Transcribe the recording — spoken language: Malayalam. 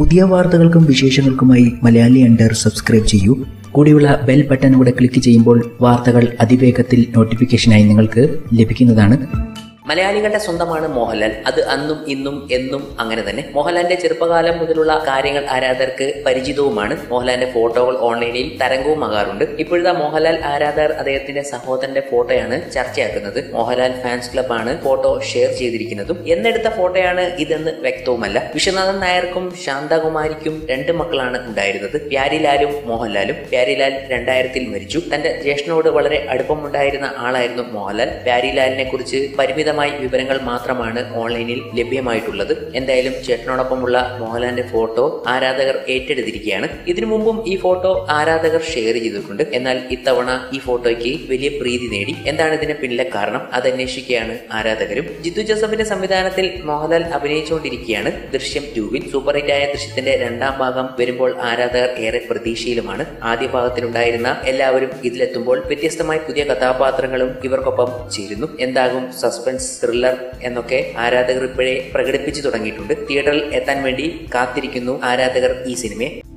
പുതിയ വാർത്തകൾക്കും വിശേഷങ്ങൾക്കുമായി മലയാളി അണ്ടർ സബ്സ്ക്രൈബ് ചെയ്യൂ കൂടിയുള്ള ബെൽ ബട്ടൺ കൂടെ ക്ലിക്ക് ചെയ്യുമ്പോൾ വാർത്തകൾ അതിവേഗത്തിൽ നോട്ടിഫിക്കേഷനായി നിങ്ങൾക്ക് ലഭിക്കുന്നതാണ് മലയാളികളുടെ സ്വന്തമാണ് മോഹൻലാൽ അത് അന്നും ഇന്നും എന്നും അങ്ങനെ തന്നെ മോഹൻലാലിന്റെ ചെറുപ്പകാലം മുതലുള്ള കാര്യങ്ങൾ ആരാധകർക്ക് പരിചിതവുമാണ് മോഹൻലാലിന്റെ ഫോട്ടോകൾ ഓൺലൈനിൽ തരംഗവുമാകാറുണ്ട് ഇപ്പോഴത്തെ മോഹൻലാൽ ആരാധകർ അദ്ദേഹത്തിന്റെ സഹോദരന്റെ ഫോട്ടോയാണ് ചർച്ചയാക്കുന്നത് മോഹൻലാൽ ഫാൻസ് ക്ലബാണ് ഫോട്ടോ ഷെയർ ചെയ്തിരിക്കുന്നതും എന്നെടുത്ത ഫോട്ടോയാണ് ഇതെന്ന് വ്യക്തവുമല്ല വിശ്വനാഥൻ നായർക്കും ശാന്തകുമാരിക്കും രണ്ട് മക്കളാണ് ഉണ്ടായിരുന്നത് പ്യാരിലാലും മോഹൻലാലും പ്യാരിലാൽ രണ്ടായിരത്തിൽ മരിച്ചു തന്റെ ജ്യേഷ്ഠനോട് വളരെ അടുപ്പമുണ്ടായിരുന്ന ആളായിരുന്നു മോഹൻലാൽ പ്യാരിലാലിനെ കുറിച്ച് പരിമിതമായ വിവരങ്ങൾ മാത്രമാണ് ഓൺലൈനിൽ ലഭ്യമായിട്ടുള്ളത് എന്തായാലും ചേട്ടനോടൊപ്പമുള്ള മോഹൻലാലിന്റെ ഫോട്ടോ ആരാധകർ ഏറ്റെടുത്തിരിക്കുകയാണ് ഇതിനു മുമ്പും ഈ ഫോട്ടോ ആരാധകർ ഷെയർ ചെയ്തിട്ടുണ്ട് എന്നാൽ ഇത്തവണ ഈ ഫോട്ടോയ്ക്ക് വലിയ പ്രീതി നേടി എന്താണ് ഇതിന് പിന്നിലെ കാരണം അത് അന്വേഷിക്കുകയാണ് ആരാധകരും ജിത്തു ജോസഫിന്റെ സംവിധാനത്തിൽ മോഹൻലാൽ അഭിനയിച്ചുകൊണ്ടിരിക്കുകയാണ് ദൃശ്യം ടൂവിൽ സൂപ്പർ ഹിറ്റായ ദൃശ്യത്തിന്റെ രണ്ടാം ഭാഗം വരുമ്പോൾ ആരാധകർ ഏറെ പ്രതീക്ഷയിലുമാണ് ആദ്യ ഭാഗത്തിലുണ്ടായിരുന്ന എല്ലാവരും ഇതിലെത്തുമ്പോൾ വ്യത്യസ്തമായ പുതിയ കഥാപാത്രങ്ങളും ഇവർക്കൊപ്പം ചേരുന്നു എന്താകും സസ്പെൻസ് ത്രില്ലർ എന്നൊക്കെ ആരാധകർ ഇപ്പോഴേ പ്രകടിപ്പിച്ചു തുടങ്ങിയിട്ടുണ്ട് തിയേറ്ററിൽ എത്താൻ വേണ്ടി കാത്തിരിക്കുന്നു ആരാധകർ ഈ സിനിമയെ